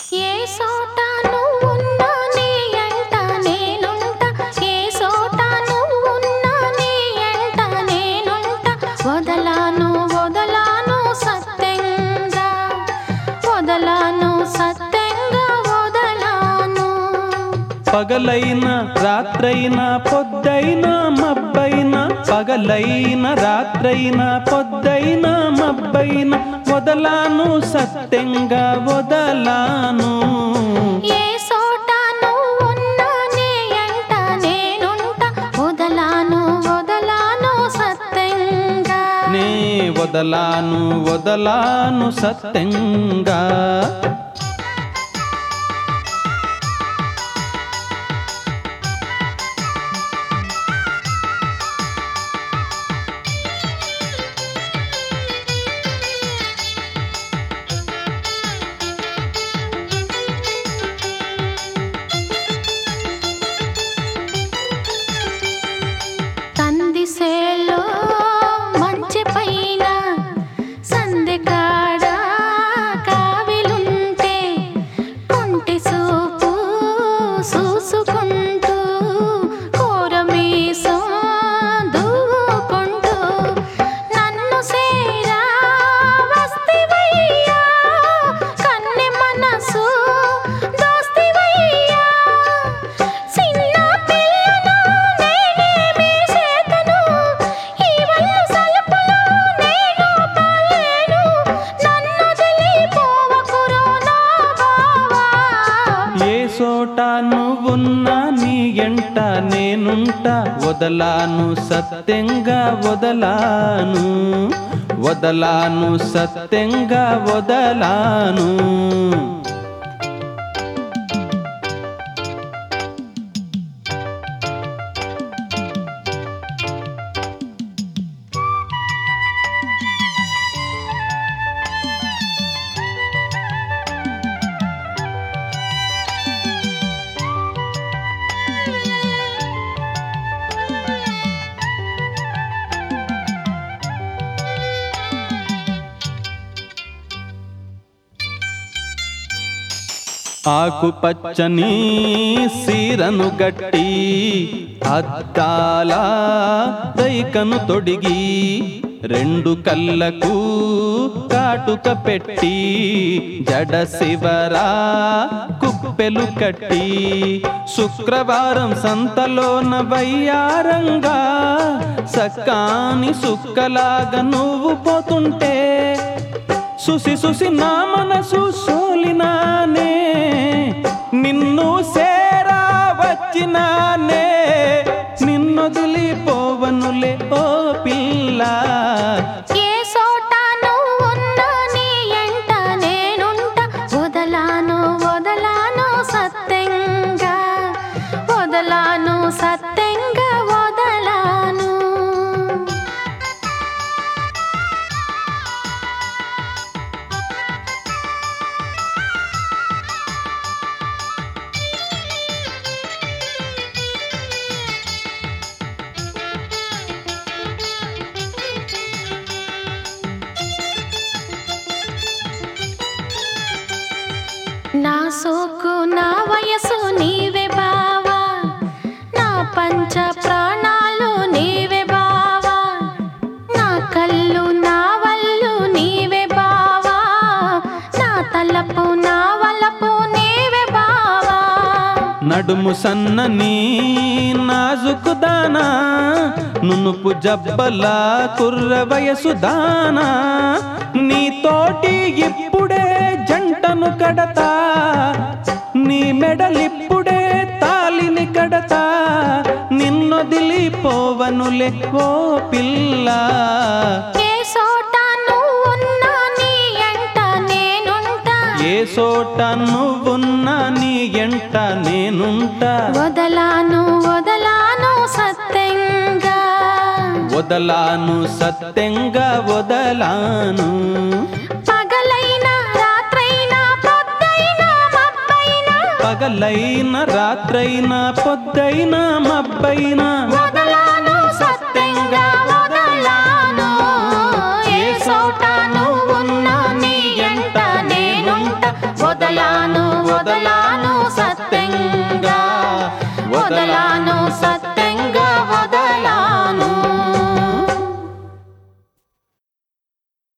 ఏ సోట నువ్వున్నా నీ ఎంట నేనుంటా ఏ సోట నువ్వున్నా నీ ఎంట నేనుంటా వదలాను వదలాను సత్యంగా వదలాను సత్యంగా వదలాను పగలైన రాత్రైన పొద్దైన మబ్బైన పగలైన రాత్రైన పొద్దైన మబ్బైన వదలాను సత్యంగా వదలాను ఏ సోట నువ్వున్నా నీ ఎంట నేనుంటా వదలాను వదలాను సత్యంగా నే వదలాను వదలాను సత్యంగా తందిసేలో మంచి పైన సందెకాడ కావిలుంటే కొంటి సూపు చూసుకుంటూ కూరమీసం దూకుంటూ నన్ను సేరా వస్తివయ్యా కన్నె మనసు దోస్తివయ్యా చిన్న పిల్లను నేనేమి చేతను ఈ వల్లు సలుపులు నేను పాలేను నన్ను వదిలిపోవకురో నా బావా ఏ చోట నువ్వున్నా నీ ఎంట నేనుంటా వదలాను సత్యంగా వదలాను వదలాను సత్యంగా వదలాను ఆకుపచ్చని సీరను గట్టి అద్దాల రైకను తొడిగి రెండు కళ్ళకు కాటుక పెట్టి జడ శివరా కుప్పెలు కట్టి శుక్రవారం సంతలోన వయ్యారంగా సక్కాని సుక్కలాగా నువ్వు పోతుంటే సుసి సుసి నా మనసు సోలినానే నిన్ను సేరా వచ్చినానే నిన్నొదిలిపోవనులే ఓ పిల్ల ఏ సోట నువ్వున్నా నీ ఎంట నేనుంటా వదలాను వదలాను సత్యంగా వదలాను సత్యంగా వదలాను నా సోకు నా వయసు నీవే బావా నా పంచ ప్రాణాలు నీవే బావా నా కళ్ళు నా వల్లు నీవే బావా నా తలపు నా వలపు నీవే బావా నడుము సన్నని నాజుకు దానా నునుపు జబ్బల కుర్ర వయసు దానా నీతోటి ఇప్పుడే జంటను కడతా నీ మెడలిప్పుడే తాలిని కడతా నిన్నొదిలిపోవనులే ఓ పిల్ల ఏ సోట నువ్వున్నా నీ ఎంట నేనుంటా ఏ చోట నువ్వున్నా నీ ఎంట నేనుంటా వదలాను వదలాను సత్యంగా వదలాను సత్యంగా వదలాను పగలైన రాత్రైన పొద్దైన మబ్బైన పగలైన రాత్రైన పొద్దైన మబ్బైన వదలాను సత్యంగా వదలాను ఏ చోట నువ్వున్నా నీ ఎంట నేనుంట వదలాను సత్యంగా